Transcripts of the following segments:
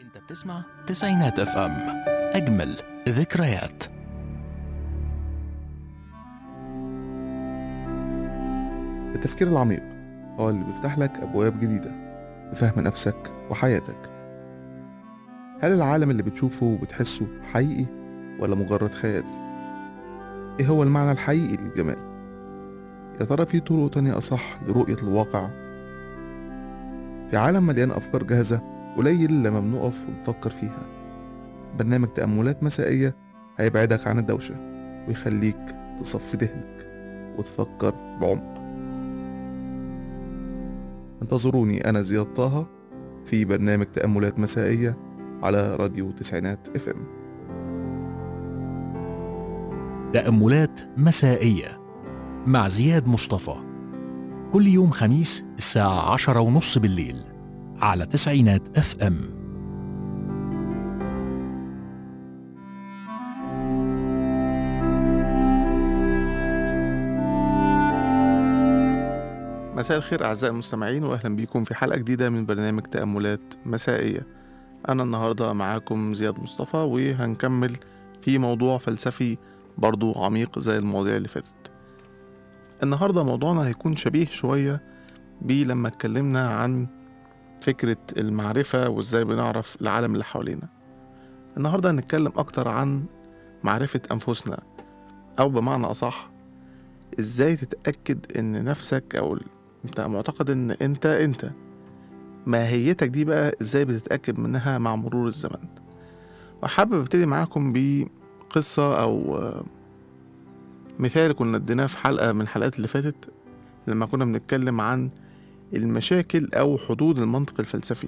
انت بتسمع تسعينات اف ام اجمل ذكريات التفكير العميق هو اللي بيفتح لك أبواب جديدة لفهم نفسك وحياتك هل العالم اللي بتشوفه وبتحسه حقيقي ولا مجرد خيال؟ إيه هو المعنى الحقيقي للجمال؟ يا ترى في طرق تانية أصح لرؤية الواقع؟ في عالم مليان أفكار جاهزة قليل لما بنقف ونفكر فيها برنامج تأملات مسائية هيبعدك عن الدوشة ويخليك تصفي ذهنك وتفكر بعمق انتظروني أنا زياد طه في برنامج تأملات مسائية على راديو تسعينات اف ام تأملات مسائية مع زياد مصطفى كل يوم خميس الساعة عشرة ونص بالليل على تسعينات اف ام مساء الخير أعزائي المستمعين وأهلا بيكم في حلقة جديدة من برنامج تأملات مسائية أنا النهاردة معاكم زياد مصطفى وهنكمل في موضوع فلسفي برضو عميق زي المواضيع اللي فاتت النهاردة موضوعنا هيكون شبيه شوية بيه لما اتكلمنا عن فكرة المعرفة وازاي بنعرف العالم اللي حوالينا النهاردة هنتكلم أكتر عن معرفة أنفسنا أو بمعنى أصح ازاي تتأكد ان نفسك او ال- انت معتقد ان انت انت ماهيتك دي بقى ازاي بتتأكد منها مع مرور الزمن وحابب ابتدي معاكم بقصة او آه، مثال كنا اديناه في حلقة من الحلقات اللي فاتت لما كنا بنتكلم عن المشاكل او حدود المنطق الفلسفي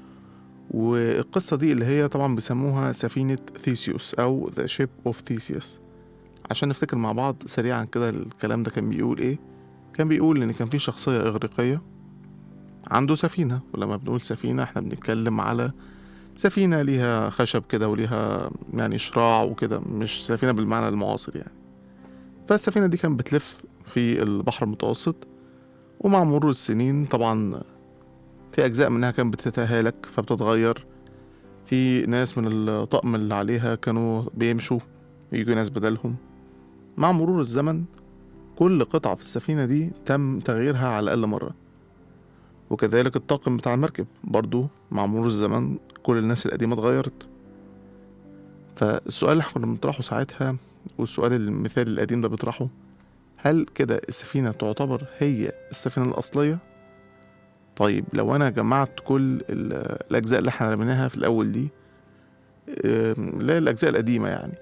والقصة دي اللي هي طبعا بيسموها سفينة ثيسيوس أو The Ship of Theseus عشان نفتكر مع بعض سريعا كده الكلام ده كان بيقول ايه كان بيقول ان كان في شخصية اغريقية عنده سفينة ولما بنقول سفينة احنا بنتكلم على سفينة ليها خشب كده وليها يعني شراع وكده مش سفينة بالمعنى المعاصر يعني فالسفينة دي كانت بتلف في البحر المتوسط ومع مرور السنين طبعا في أجزاء منها كانت بتتهالك فبتتغير في ناس من الطقم اللي عليها كانوا بيمشوا ويجوا ناس بدلهم مع مرور الزمن كل قطعة في السفينة دي تم تغييرها على الأقل مرة وكذلك الطاقم بتاع المركب برضو مع مرور الزمن كل الناس القديمة اتغيرت فالسؤال اللي احنا كنا بنطرحه ساعتها والسؤال اللي المثال القديم ده بيطرحه هل كده السفينة تعتبر هي السفينة الأصلية؟ طيب لو أنا جمعت كل ال- الأجزاء اللي احنا رميناها في الأول دي آم، اللي هي الأجزاء القديمة يعني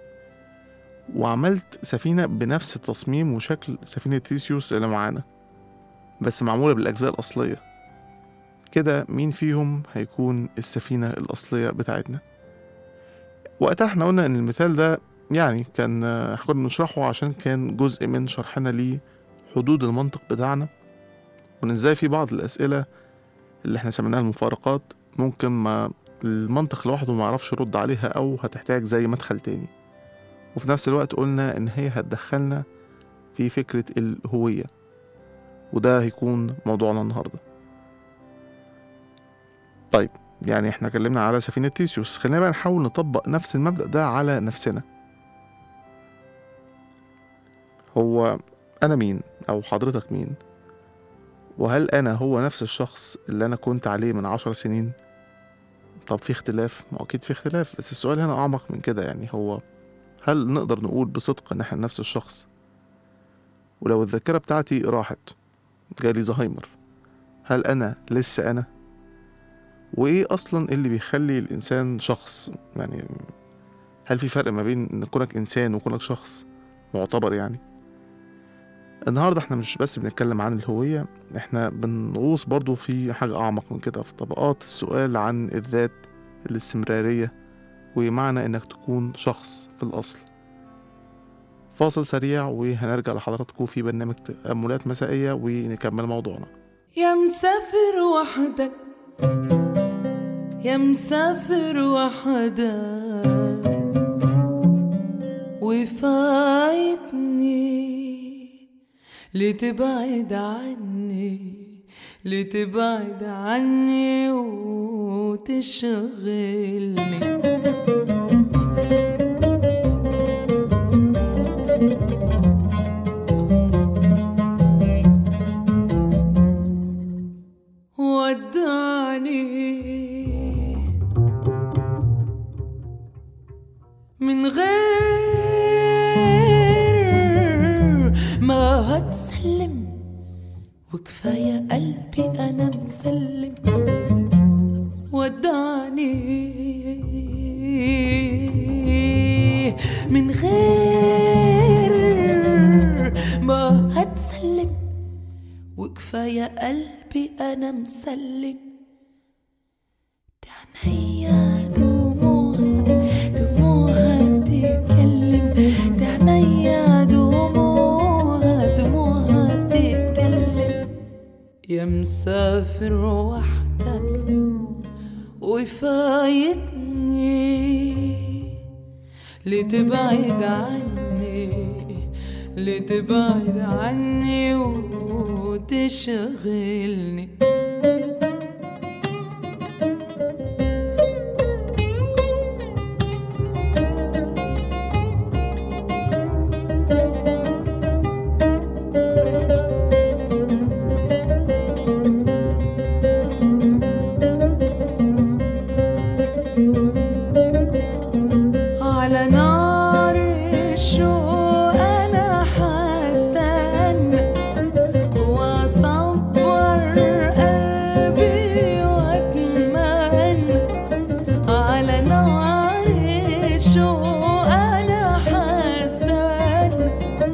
وعملت سفينة بنفس التصميم وشكل سفينة تيسيوس اللي معانا بس معمولة بالأجزاء الأصلية كده مين فيهم هيكون السفينة الأصلية بتاعتنا وقتها احنا قلنا ان المثال ده يعني كان آه، احنا كنا بنشرحه عشان كان جزء من شرحنا لحدود المنطق بتاعنا وان ازاي في بعض الأسئلة اللي احنا سميناها المفارقات ممكن ما المنطق لوحده ما يعرفش يرد عليها أو هتحتاج زي مدخل تاني وفي نفس الوقت قلنا إن هي هتدخلنا في فكرة الهوية وده هيكون موضوعنا النهاردة طيب يعني احنا اتكلمنا على سفينة تيسيوس خلينا بقى نحاول نطبق نفس المبدأ ده على نفسنا هو أنا مين أو حضرتك مين وهل أنا هو نفس الشخص اللي أنا كنت عليه من عشر سنين طب في اختلاف ما هو أكيد في اختلاف بس السؤال هنا أعمق من كده يعني هو هل نقدر نقول بصدق إن احنا نفس الشخص ولو الذاكرة بتاعتي راحت جالي زهايمر هل أنا لسه أنا وإيه أصلا اللي بيخلي الإنسان شخص يعني هل في فرق ما بين إن كونك إنسان وكونك شخص معتبر يعني النهاردة احنا مش بس بنتكلم عن الهوية احنا بنغوص برضو في حاجة أعمق من كده في طبقات السؤال عن الذات الاستمرارية ومعنى إنك تكون شخص في الأصل فاصل سريع وهنرجع لحضراتكم في برنامج تأملات مسائية ونكمل موضوعنا يا مسافر وحدك يا مسافر وحدك وفايتني لتبعد عني لتبعد عني وتشغلني ودعني من غير ما هتسلم وكفاية قلبي أنا مسلم ودعني من غير ما هتسلم وكفاية قلبي أنا مسلم تعنيا دموعها دموعها بتتكلم تعنيا دموعها دموعها بتتكلم يا مسافر وحدك وفايتني لتبعد عني لتبعد عني وتشغلني على نار الشوق انا حستنى واصبر قلبي واتمنى على نار الشوق انا حستنى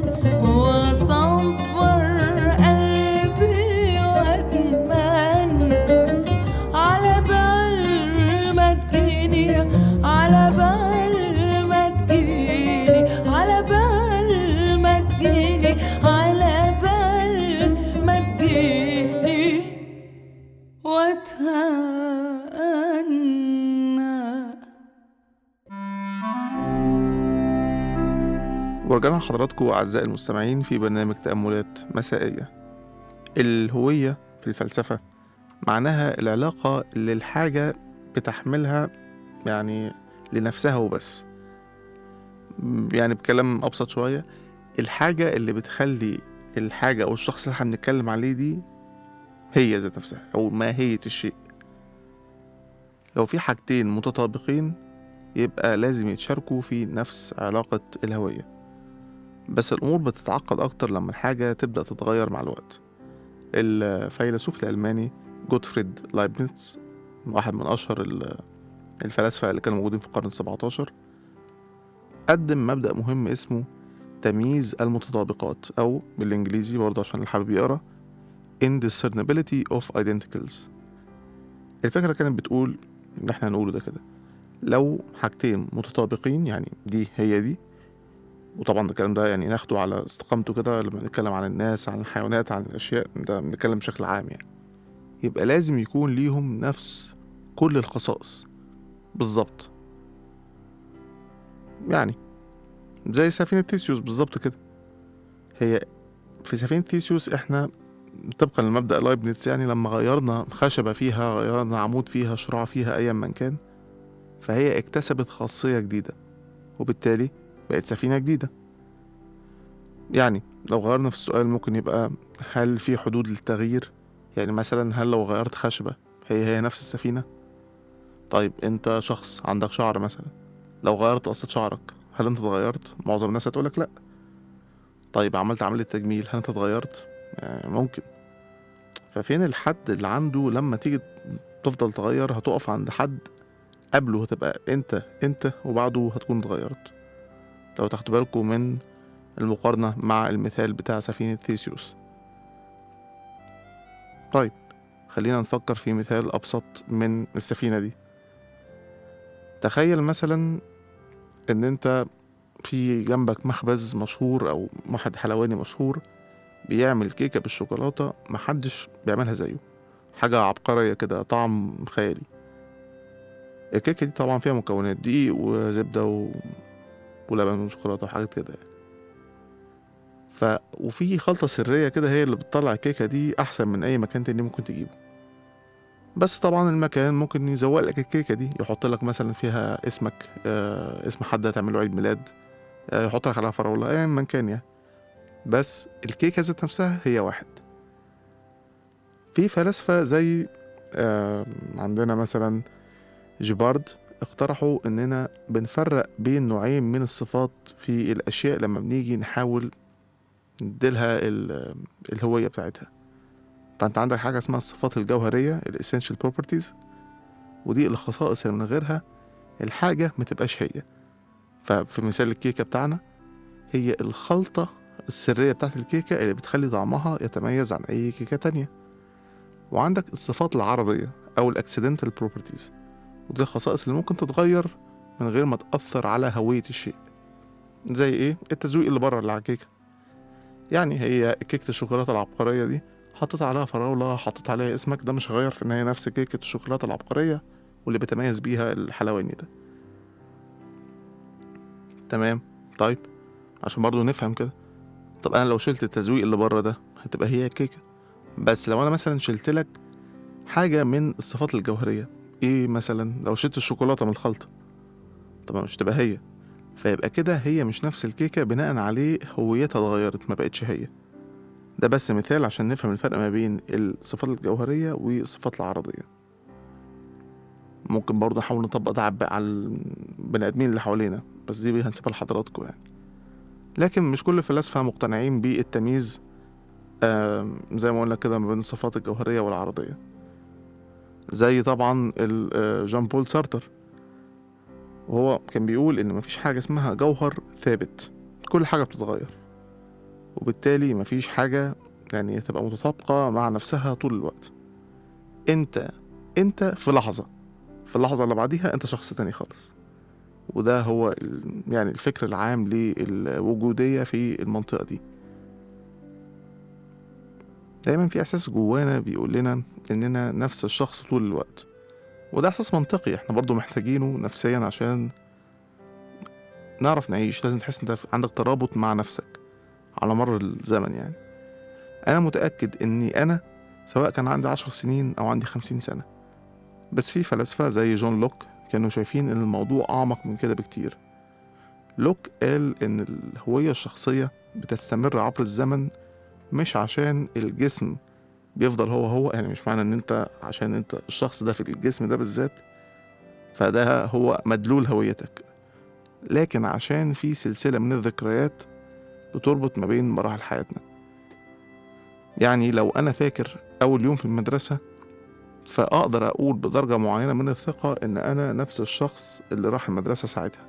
واصبر قلبي واتمنى على بال ما تجيني على بال ما تجيني على بال ما تجيني على بال ما تجيني واتهنى ورجعنا لحضراتكم أعزائي المستمعين في برنامج تأملات مسائية الهوية في الفلسفة معناها العلاقة اللي الحاجة بتحملها يعني لنفسها وبس م- يعني بكلام أبسط شوية الحاجة اللي بتخلي الحاجة أو الشخص اللي احنا بنتكلم عليه دي هي ذات نفسها أو ماهية الشيء لو في حاجتين متطابقين يبقى لازم يتشاركوا في نفس علاقة الهوية بس الأمور بتتعقد أكتر لما الحاجة تبدأ تتغير مع الوقت الفيلسوف الألماني جوتفريد لايبنيتس واحد من أشهر ال- الفلاسفة اللي كانوا موجودين في القرن السبعتاشر قدم مبدأ مهم اسمه تمييز المتطابقات أو بالإنجليزي برضه عشان اللي حابب يقرا indiscernibility of identicals الفكرة كانت بتقول إن إحنا هنقوله ده كده لو حاجتين متطابقين يعني دي هي دي وطبعا الكلام ده يعني ناخده على استقامته كده لما نتكلم عن الناس عن الحيوانات عن الأشياء ده بنتكلم بشكل عام يعني يبقى لازم يكون ليهم نفس كل الخصائص بالظبط يعني زي سفينة تيسيوس بالظبط كده هي في سفينة تيسيوس احنا طبقا لمبدأ لايبنيتس يعني لما غيرنا خشبة فيها غيرنا عمود فيها شراع فيها أيا من كان فهي اكتسبت خاصية جديدة وبالتالي بقت سفينة جديدة يعني لو غيرنا في السؤال ممكن يبقى هل في حدود للتغيير يعني مثلا هل لو غيرت خشبة هي هي نفس السفينة طيب انت شخص عندك شعر مثلا لو غيرت قصة شعرك هل انت اتغيرت معظم الناس هتقولك لا طيب عملت عملية تجميل هل انت اتغيرت يعني ممكن ففين الحد اللي عنده لما تيجي تفضل تغير هتقف عند حد قبله هتبقى انت انت وبعده هتكون اتغيرت لو تاخدوا بالكم من المقارنة مع المثال بتاع سفينة ثيسيوس طيب خلينا نفكر في مثال أبسط من السفينة دي تخيل مثلا إن أنت في جنبك مخبز مشهور أو واحد حلواني مشهور بيعمل كيكة بالشوكولاتة محدش بيعملها زيه حاجة عبقرية كده طعم خيالي الكيكة دي طبعا فيها مكونات دقيق وزبدة و... ولبن وشوكولاتة وحاجات كده يعني. ف وفي خلطة سرية كده هي اللي بتطلع الكيكة دي أحسن من أي مكان تاني ممكن تجيبه بس طبعا المكان ممكن يزوق لك الكيكة دي يحط لك مثلا فيها اسمك آه اسم حد هتعمل له عيد ميلاد آه يحط لك عليها فراولة أيا من كان يعني بس الكيكة ذات نفسها هي واحد في فلاسفة زي آه عندنا مثلا جيبارد اقترحوا اننا بنفرق بين نوعين من الصفات في الاشياء لما بنيجي نحاول نديلها ال- الهوية بتاعتها فانت عندك حاجة اسمها الصفات الجوهرية ال essential properties ودي الخصائص اللي من غيرها الحاجة ما تبقاش هي ففي مثال الكيكة بتاعنا هي الخلطة السرية بتاعت الكيكة اللي بتخلي طعمها يتميز عن أي كيكة تانية وعندك الصفات العرضية أو ال accidental properties ودي الخصائص اللي ممكن تتغير من غير ما تأثر على هوية الشيء زي ايه التزويق اللي بره اللي على الكيكة يعني هي كيكة الشوكولاتة العبقرية دي حطيت عليها فراولة حطيت عليها اسمك ده مش هيغير في ان هي نفس كيكة الشوكولاتة العبقرية واللي بيتميز بيها الحلواني ده تمام طيب عشان برضو نفهم كده طب انا لو شلت التزويق اللي بره ده هتبقى هي الكيكة بس لو انا مثلا شلت لك حاجة من الصفات الجوهرية ايه مثلا لو شلت الشوكولاتة من الخلطة طبعا مش تبقى هي فيبقى كده هي مش نفس الكيكة بناء عليه هويتها اتغيرت ما بقتش هي ده بس مثال عشان نفهم الفرق ما بين الصفات الجوهرية والصفات العرضية ممكن برضه نحاول نطبق ده عب- على البني آدمين اللي حوالينا بس دي هنسيبها لحضراتكم يعني لكن مش كل الفلاسفة مقتنعين بالتمييز آم، زي ما قلنا كده ما بين الصفات الجوهرية والعرضية زي طبعا ال- آه، جان بول سارتر وهو كان بيقول إن مفيش حاجة اسمها جوهر ثابت كل حاجة بتتغير وبالتالي مفيش حاجة يعني تبقى متطابقة مع نفسها طول الوقت انت انت في لحظة في اللحظة اللي بعديها انت شخص تاني خالص وده هو ال- يعني الفكر العام للوجودية في المنطقة دي دايما في احساس جوانا بيقول لنا اننا نفس الشخص طول الوقت وده احساس منطقي احنا برضو محتاجينه نفسيا عشان نعرف نعيش لازم تحس انت عندك ترابط مع نفسك على مر الزمن يعني انا متأكد اني انا سواء كان عندي عشر سنين او عندي خمسين سنة بس في فلاسفة زي جون لوك كانوا شايفين ان الموضوع اعمق من كده بكتير لوك قال ان الهوية الشخصية بتستمر عبر الزمن مش عشان الجسم بيفضل هو هو يعني مش معنى ان انت عشان انت الشخص ده في الجسم ده بالذات فده هو مدلول هويتك لكن عشان في سلسلة من الذكريات بتربط ما بين مراحل حياتنا يعني لو أنا فاكر أول يوم في المدرسة فأقدر أقول بدرجة معينة من الثقة إن أنا نفس الشخص اللي راح المدرسة ساعتها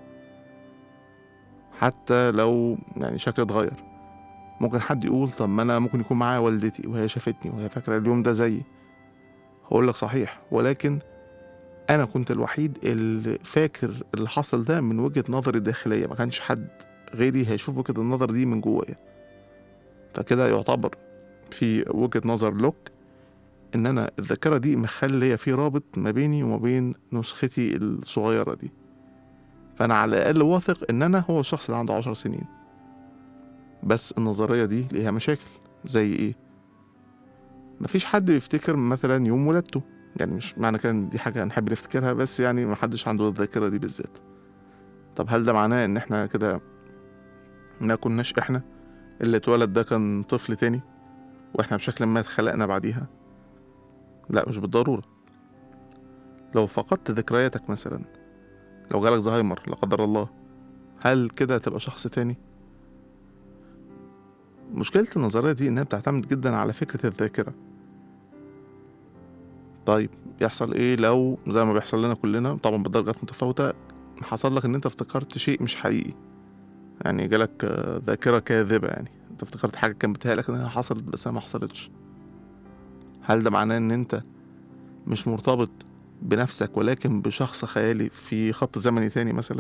حتى لو يعني شكلي اتغير ممكن حد يقول طب ما أنا ممكن يكون معايا والدتي وهي شافتني وهي فاكرة اليوم ده زيي هقول لك صحيح ولكن أنا كنت الوحيد اللي فاكر اللي حصل ده من وجهة نظري الداخلية ما كانش حد غيري هيشوف وجهة النظر دي من جوايا فكده يعتبر في وجهة نظر لوك إن أنا الذاكرة دي مخلية في رابط ما بيني وما بين نسختي الصغيرة دي فأنا على الأقل واثق إن أنا هو الشخص اللي عنده عشر سنين بس النظرية دي ليها مشاكل زي إيه؟ مفيش حد بيفتكر مثلا يوم ولادته يعني مش معنى كده إن دي حاجة نحب نفتكرها بس يعني محدش عنده الذاكرة دي بالذات طب هل ده معناه إن إحنا كده ما كناش إحنا اللي اتولد ده كان طفل تاني وإحنا بشكل ما اتخلقنا بعديها لا مش بالضرورة لو فقدت ذكرياتك مثلا لو جالك زهايمر لا قدر الله هل كده تبقى شخص تاني مشكلة النظرية دي إنها بتعتمد جدا على فكرة الذاكرة طيب يحصل إيه لو زي ما بيحصل لنا كلنا طبعا بدرجات متفاوتة حصل لك إن أنت افتكرت شيء مش حقيقي يعني جالك آه، ذاكرة كاذبة يعني أنت افتكرت حاجة كان بتهيألك إنها حصلت بس هي ما حصلتش هل ده معناه إن أنت مش مرتبط بنفسك ولكن بشخص خيالي في خط زمني تاني مثلا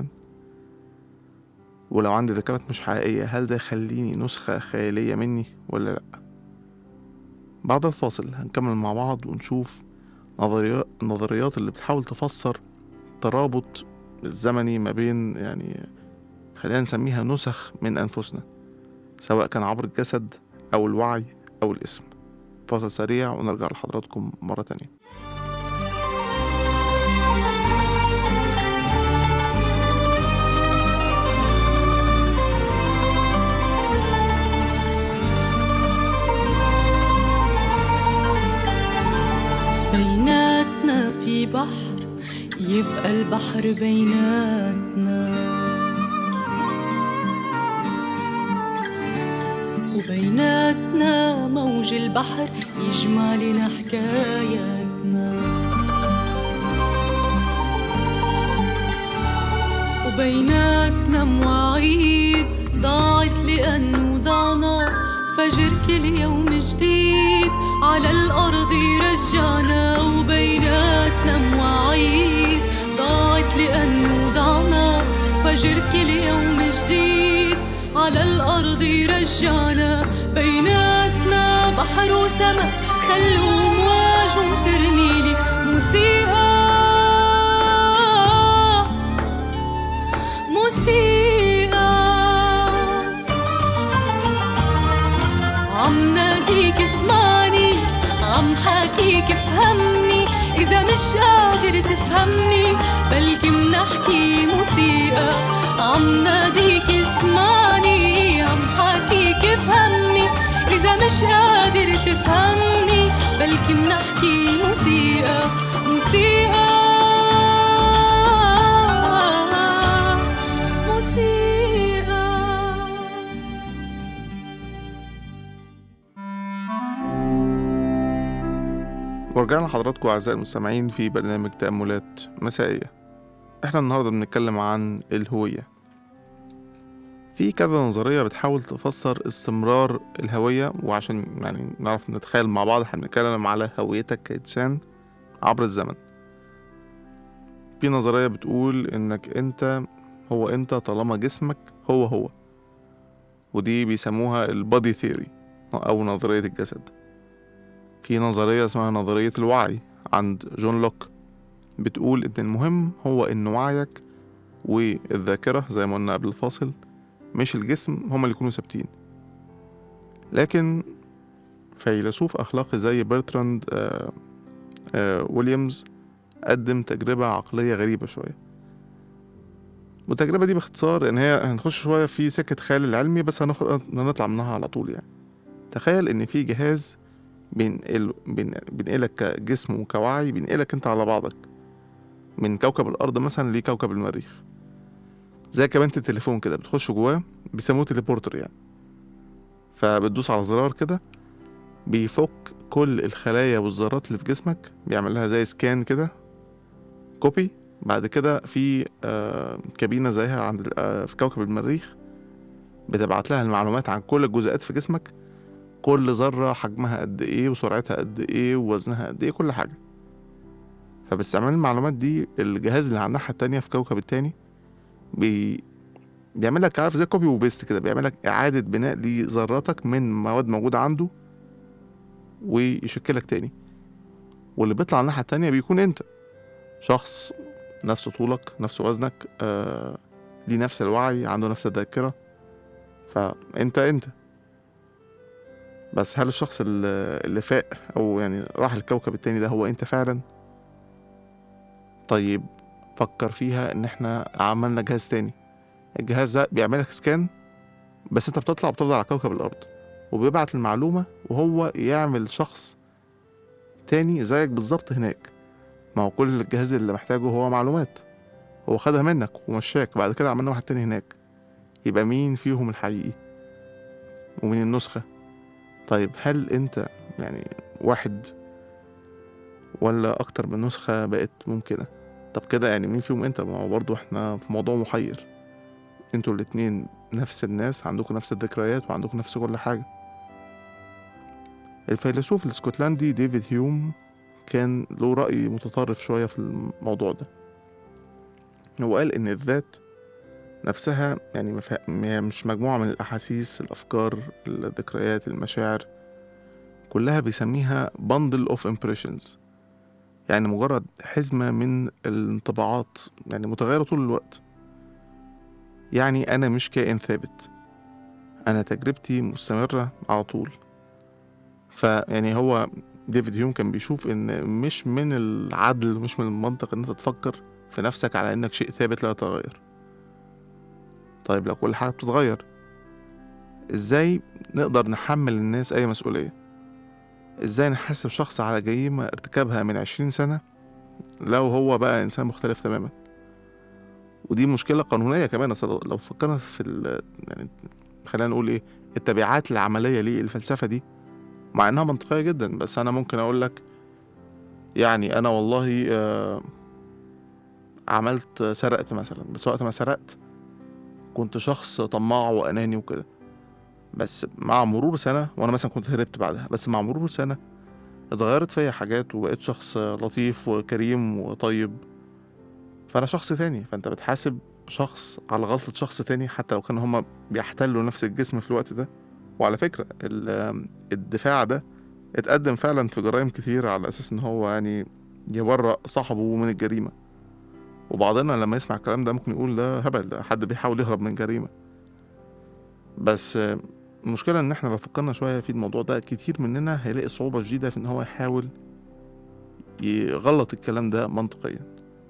ولو عندي ذكريات مش حقيقية هل ده يخليني نسخة خيالية مني ولا لأ بعد الفاصل هنكمل مع بعض ونشوف نظريات النظريات اللي بتحاول تفسر ترابط الزمني ما بين يعني خلينا نسميها نسخ من أنفسنا سواء كان عبر الجسد أو الوعي أو الاسم فاصل سريع ونرجع لحضراتكم مرة تانية بيناتنا في بحر يبقى البحر بيناتنا وبيناتنا موج البحر يجمع لنا حكاياتنا وبيناتنا مواعيد ضاعت لأنه ضعنا فجر كل يوم جديد على الأرض يرجعنا وبيناتنا مواعيد ضاعت لأنه ضعنا فجر كل يوم جديد على الأرض يرجعنا بيناتنا بحر وسما خلوا مواجهم ترنيلي موسيقى موسيقى عم ناديك اسمعني عم حاكيك افهمني إذا مش قادر تفهمني بلكي منحكي موسيقى عم ناديك اسمعني عم حاكيك افهمني إذا مش قادر تفهمني بلكي منحكي موسيقى موسيقى موسيقى ورجعنا لحضراتكم أعزائي المستمعين في برنامج تأملات مسائية احنا النهاردة بنتكلم عن الهوية في كذا نظرية بتحاول تفسر استمرار الهوية وعشان يعني نعرف نتخيل مع بعض احنا بنتكلم على هويتك كإنسان عبر الزمن في نظرية بتقول إنك أنت هو أنت طالما جسمك هو هو ودي بيسموها البادي ثيوري أو نظرية الجسد في نظرية اسمها نظرية الوعي عند جون لوك بتقول إن المهم هو إن وعيك والذاكرة زي ما قلنا قبل الفاصل مش الجسم هما اللي يكونوا ثابتين لكن فيلسوف أخلاقي زي برتراند آه آه ويليامز قدم تجربة عقلية غريبة شوية والتجربة دي باختصار يعني هي هنخش شوية في سكة خيال العلمي بس هناخد هنطلع منها على طول يعني تخيل إن في جهاز بينقل بين- بينقلك كجسم وكوعي بينقلك انت على بعضك من كوكب الارض مثلا لكوكب المريخ زي كابينة التليفون كده بتخش جواه بيسموه تليبورتر يعني فبتدوس على زرار كده بيفك كل الخلايا والذرات اللي في جسمك بيعمل لها زي سكان كده كوبي بعد كده في آه كابينة زيها عند ال- آه في كوكب المريخ بتبعت لها المعلومات عن كل الجزيئات في جسمك كل ذرة حجمها قد ايه وسرعتها قد ايه ووزنها قد ايه كل حاجة فباستعمال المعلومات دي الجهاز اللي على الناحية التانية في كوكب التاني بي... بيعمل لك عارف زي كوبي وبيست كده بيعمل لك إعادة بناء لذراتك من مواد موجودة عنده ويشكلك تاني واللي بيطلع على الناحية التانية بيكون انت شخص نفس طولك نفس وزنك آه... ليه نفس الوعي عنده نفس الذاكرة فانت انت بس هل الشخص اللي اللي فاق او يعني راح الكوكب التاني ده هو انت فعلا طيب فكر فيها ان احنا عملنا جهاز تاني الجهاز ده بيعملك سكان بس انت بتطلع بتفضل على كوكب الارض وبيبعت المعلومة وهو يعمل شخص تاني زيك بالظبط هناك ما هو كل الجهاز اللي محتاجه هو معلومات هو خدها منك ومشاك بعد كده عملنا واحد تاني هناك يبقى مين فيهم الحقيقي ومين النسخة طيب هل انت يعني واحد ولا اكتر من نسخة بقت ممكنة طب كده يعني مين فيهم انت ما هو برضو احنا في موضوع محير انتوا الاتنين نفس الناس عندكم نفس الذكريات وعندكم نفس كل حاجة الفيلسوف الاسكتلندي ديفيد هيوم كان له رأي متطرف شوية في الموضوع ده هو قال إن الذات نفسها يعني مفا- هي مش مجموعة من الأحاسيس الأفكار الذكريات المشاعر كلها بيسميها bundle of impressions يعني مجرد حزمة من الانطباعات يعني متغيرة طول الوقت يعني أنا مش كائن ثابت أنا تجربتي مستمرة على طول فيعني هو ديفيد هيوم كان بيشوف إن مش من العدل ومش من المنطق إن أنت تفكر في نفسك على إنك شيء ثابت لا يتغير طيب لو كل حاجة بتتغير إزاي نقدر نحمل الناس أي مسؤولية إزاي نحاسب شخص على جريمة ارتكابها من عشرين سنة لو هو بقى إنسان مختلف تماما ودي مشكلة قانونية كمان أصل لو فكرنا في ال يعني خلينا نقول إيه التبعات العملية للفلسفة دي مع إنها منطقية جدا بس أنا ممكن أقول لك يعني أنا والله آه عملت سرقت مثلا بس وقت ما سرقت كنت شخص طماع وأناني وكده بس مع مرور سنة وأنا مثلا كنت هربت بعدها بس مع مرور سنة اتغيرت فيا حاجات وبقيت شخص لطيف وكريم وطيب فأنا شخص تاني فأنت بتحاسب شخص على غلطة شخص تاني حتى لو كانوا هما بيحتلوا نفس الجسم في الوقت ده وعلى فكرة ال- الدفاع ده اتقدم فعلا في جرائم كتير على أساس إن هو يعني يبرأ صاحبه من الجريمة وبعضنا لما يسمع الكلام ده ممكن يقول ده هبل ده حد بيحاول يهرب من جريمة بس آه، المشكلة إن إحنا لو فكرنا شوية في الموضوع ده كتير مننا هيلاقي صعوبة شديدة في إن هو يحاول يغلط الكلام ده منطقيا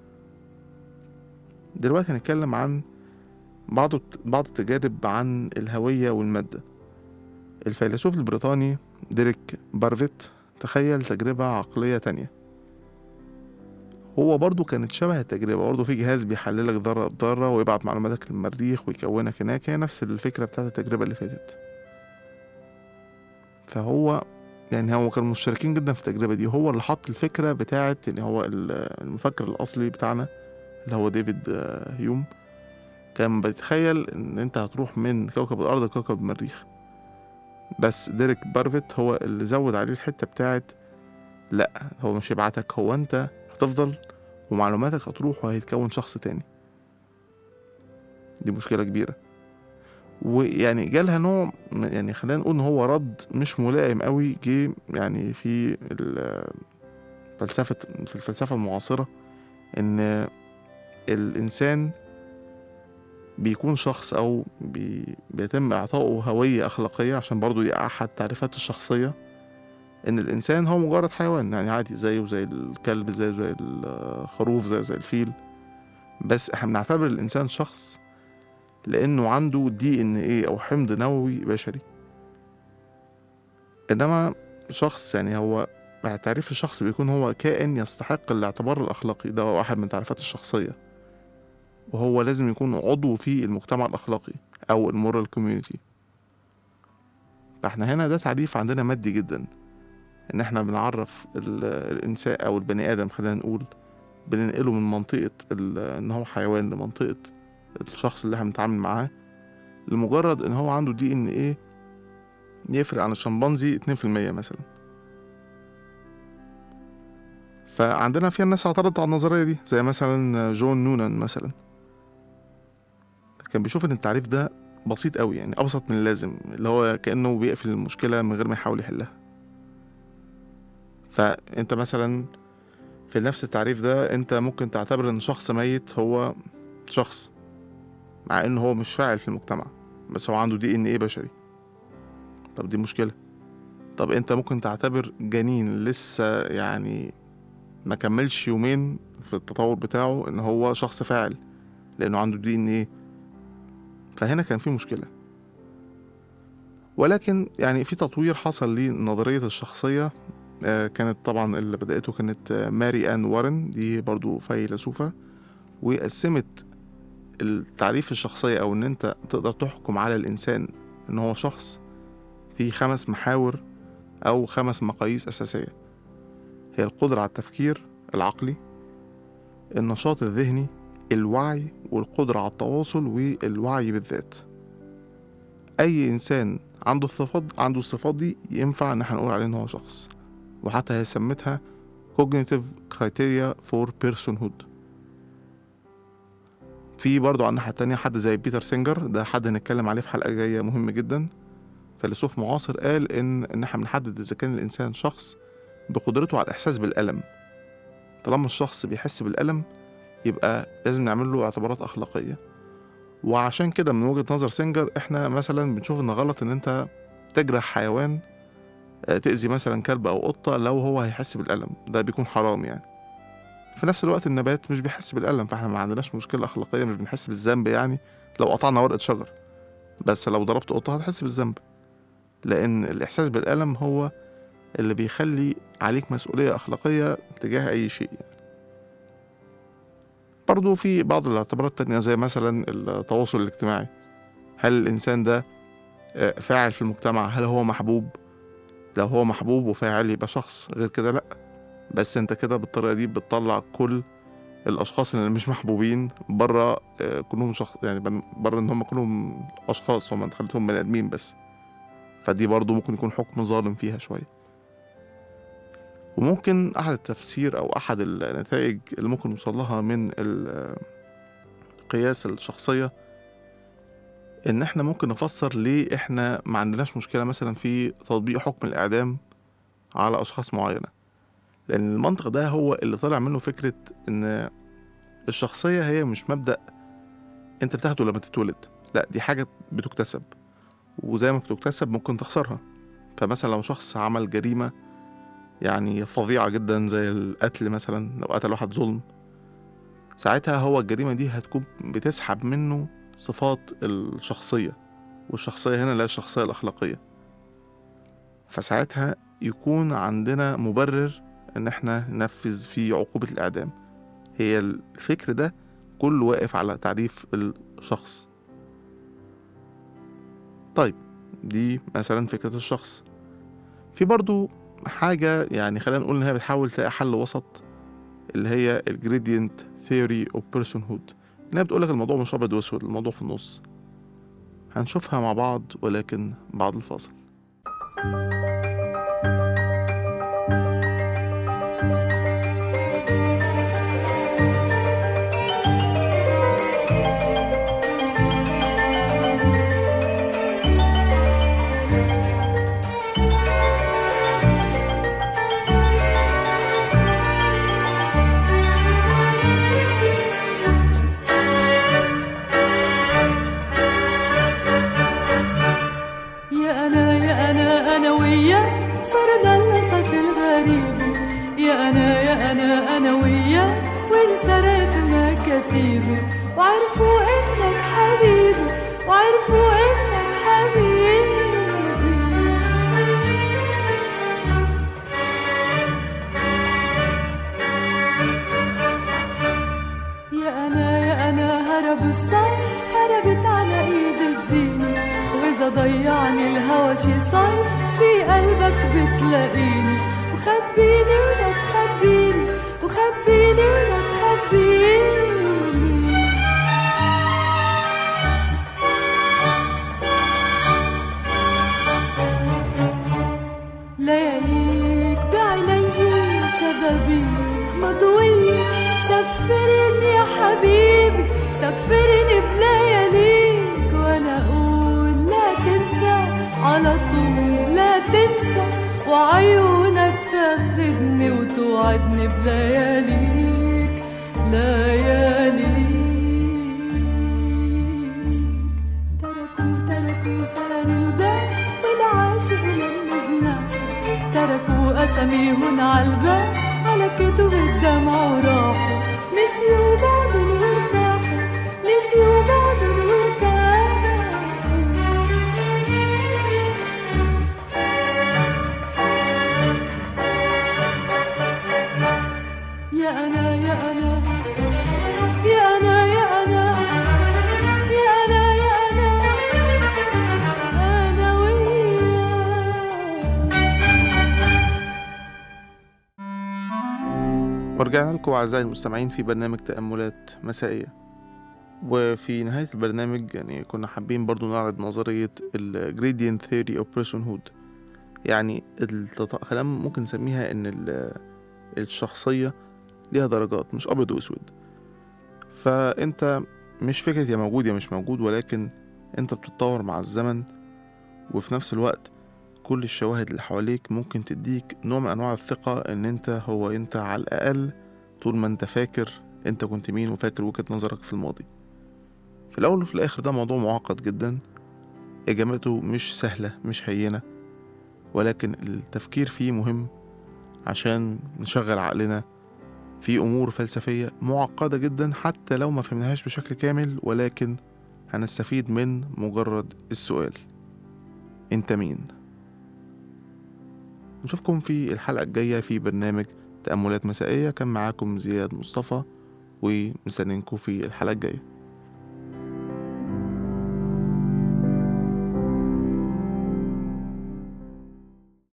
دلوقتي هنتكلم عن بعض بعض التجارب عن الهوية والمادة الفيلسوف البريطاني ديريك بارفيت تخيل تجربة عقلية تانية هو برضو كانت شبه التجربة برضو في جهاز بيحللك ذرة بذرة ويبعت معلوماتك للمريخ ويكونك هناك هي نفس الفكرة بتاعت التجربة اللي فاتت فهو يعني هو كانوا مشتركين جدا في التجربة دي هو اللي حط الفكرة بتاعت ان هو ال- المفكر الأصلي بتاعنا اللي هو ديفيد آه، هيوم كان بيتخيل ان انت هتروح من كوكب الأرض لكوكب المريخ بس ديريك بارفيت هو اللي زود عليه الحتة بتاعت لا هو مش هيبعتك هو انت هتفضل ومعلوماتك هتروح وهيتكون شخص تاني دي مشكلة كبيرة ويعني جالها نوع من- يعني خلينا نقول ان هو رد مش ملائم قوي جه يعني في ال- فلسفة في الفلسفة المعاصرة ان الانسان بيكون شخص او بي بيتم اعطائه هوية اخلاقية عشان برضو دي احد تعريفات الشخصية ان الانسان هو مجرد حيوان يعني عادي زيه زي الكلب زيه زي الخروف زيه زي الفيل بس احنا بنعتبر الانسان شخص لانه عنده دي ان ايه او حمض نووي بشري انما شخص يعني هو مع تعريف الشخص بيكون هو كائن يستحق الاعتبار الاخلاقي ده واحد من تعريفات الشخصيه وهو لازم يكون عضو في المجتمع الاخلاقي او المورال كوميونيتي فاحنا هنا ده تعريف عندنا مادي جدا ان احنا بنعرف ال- الانسان او البني ادم خلينا نقول بننقله من منطقه ال- ان هو حيوان لمنطقه الشخص اللي احنا بنتعامل معاه لمجرد ان هو عنده دي ان ايه يفرق عن الشمبانزي 2% مثلا فعندنا في ناس اعترضت على النظرية دي زي مثلا جون نونان مثلا كان بيشوف ان التعريف ده بسيط قوي يعني ابسط من اللازم اللي هو كانه بيقفل المشكله من غير ما يحاول يحلها فانت مثلا في نفس التعريف ده انت ممكن تعتبر ان شخص ميت هو شخص مع انه هو مش فاعل في المجتمع بس هو عنده دي ان ايه بشري طب دي مشكله طب انت ممكن تعتبر جنين لسه يعني ما كملش يومين في التطور بتاعه ان هو شخص فاعل لانه عنده دي ان ايه فهنا كان في مشكله ولكن يعني في تطوير حصل لنظريه الشخصيه آه، كانت طبعا اللي بدأته كانت آه، ماري آن وارن دي برضو فيلسوفة وقسمت التعريف الشخصية أو إن أنت تقدر تحكم على الإنسان إن هو شخص في خمس محاور أو خمس مقاييس أساسية هي القدرة على التفكير العقلي النشاط الذهني الوعي والقدرة على التواصل والوعي بالذات أي إنسان عنده الصفات عنده الصفات دي ينفع إن احنا نقول عليه إن هو شخص وحتى هي سمتها cognitive criteria for personhood في برضو على الناحية التانية حد زي بيتر سينجر ده حد هنتكلم عليه في حلقة جاية مهم جدا فيلسوف معاصر قال إن إن إحنا بنحدد إذا كان الإنسان شخص بقدرته على الإحساس بالألم طالما الشخص بيحس بالألم يبقى لازم نعمل له اعتبارات أخلاقية وعشان كده من وجهة نظر سينجر احنا مثلا بنشوف ان غلط ان انت تجرح حيوان آه، تأذي مثلا كلب أو قطة لو هو هيحس بالألم ده بيكون حرام يعني في نفس الوقت النبات مش بيحس بالألم فاحنا ما عندناش مشكلة أخلاقية مش بنحس بالذنب يعني لو قطعنا ورقة شجر بس لو ضربت قطة هتحس بالذنب لأن الإحساس بالألم هو اللي بيخلي عليك مسؤولية أخلاقية تجاه أي شيء يعني. برضو في بعض الاعتبارات التانية زي مثلا التواصل الاجتماعي هل الإنسان ده آه، فاعل في المجتمع هل هو محبوب لو هو محبوب وفاعل يبقى شخص غير كده لأ بس انت كده بالطريقة دي بتطلع كل الأشخاص اللي مش محبوبين بره آه، كلهم شخص يعني بره إن هم كلهم أشخاص هم انت خليتهم بني آدمين بس فدي برضو ممكن يكون حكم ظالم فيها شوية وممكن أحد التفسير أو أحد النتائج اللي ممكن نوصل لها من ال- قياس الشخصية إن إحنا ممكن نفسر ليه إحنا ما عندناش مشكلة مثلا في تطبيق حكم الإعدام على أشخاص معينة لأن المنطق ده هو اللي طلع منه فكرة إن الشخصية هي مش مبدأ أنت بتاخده لما تتولد لا دي حاجة بتكتسب وزي ما بتكتسب ممكن تخسرها فمثلا لو شخص عمل جريمة يعني فظيعة جدا زي القتل مثلا لو قتل واحد ظلم ساعتها هو الجريمة دي هتكون بتسحب منه صفات الشخصية والشخصية هنا لا الشخصية الأخلاقية فساعتها يكون عندنا مبرر إن احنا ننفذ فيه عقوبة الإعدام هي الفكر ده كله واقف على تعريف الشخص طيب دي مثلا فكرة الشخص في برضو حاجة يعني خلينا نقول إن هي بتحاول تلاقي حل وسط اللي هي الجريدينت ثيوري اوف بيرسون هود إنها بتقولك الموضوع مش أبيض وأسود الموضوع في النص هنشوفها مع بعض ولكن بعد الفاصل يا أنا يا أنا أنا وياك صرنا القصص الغريب يا أنا يا أنا أنا وياك وانسرت مكاتيبي وعرفوا إنك حبيبي وعرفوا إنك حبيبي يا أنا يا أنا هرب الصيف هربت على إيد الزينة وإذا ضيعني الهوى شي صيف في قلبك بتلاقيني وخبيني لا تخبيني وخبيني لا تخبيني لياليك بعيني شبابيك مضوية سفرني يا حبيبي سفرني بلياليك وانا اقول لا تنسى على طول لا تنسى وعيونك تاخدني وتوعدني بلياليك لياليك تركوا تركوا سهر الباب والعاشق لما جنان تركوا أساميهن عالباب على كتب الدمع وراحوا نسيوا بعض وارتاحوا نسيوا بعض وارتاحوا يا أنا يا أنا يا أنا يا أنا يا أنا يا أنا أنا وياك ورجعنا لكم أعزائي المستمعين في برنامج تأملات مسائية وفي نهاية البرنامج يعني كنا حابين برضو نعرض نظرية ال Gradient Theory of Personhood يعني التط... خلينا ممكن نسميها إن ال... الشخصية ليها درجات مش أبيض وأسود فأنت مش فكرة يا موجود يا مش موجود ولكن أنت بتتطور مع الزمن وفي نفس الوقت كل الشواهد اللي حواليك ممكن تديك نوع من أنواع الثقة إن أنت هو أنت على الأقل طول ما أنت فاكر أنت كنت مين وفاكر وجهة نظرك في الماضي في الأول وفي الآخر ده موضوع معقد جدا إجابته مش سهلة مش هينة ولكن التفكير فيه مهم عشان نشغل عقلنا في أمور فلسفية معقدة جدا حتى لو ما فهمناهاش بشكل كامل ولكن هنستفيد من مجرد السؤال انت مين نشوفكم في الحلقة الجاية في برنامج تأملات مسائية كان معاكم زياد مصطفى ومستنينكم في الحلقة الجاية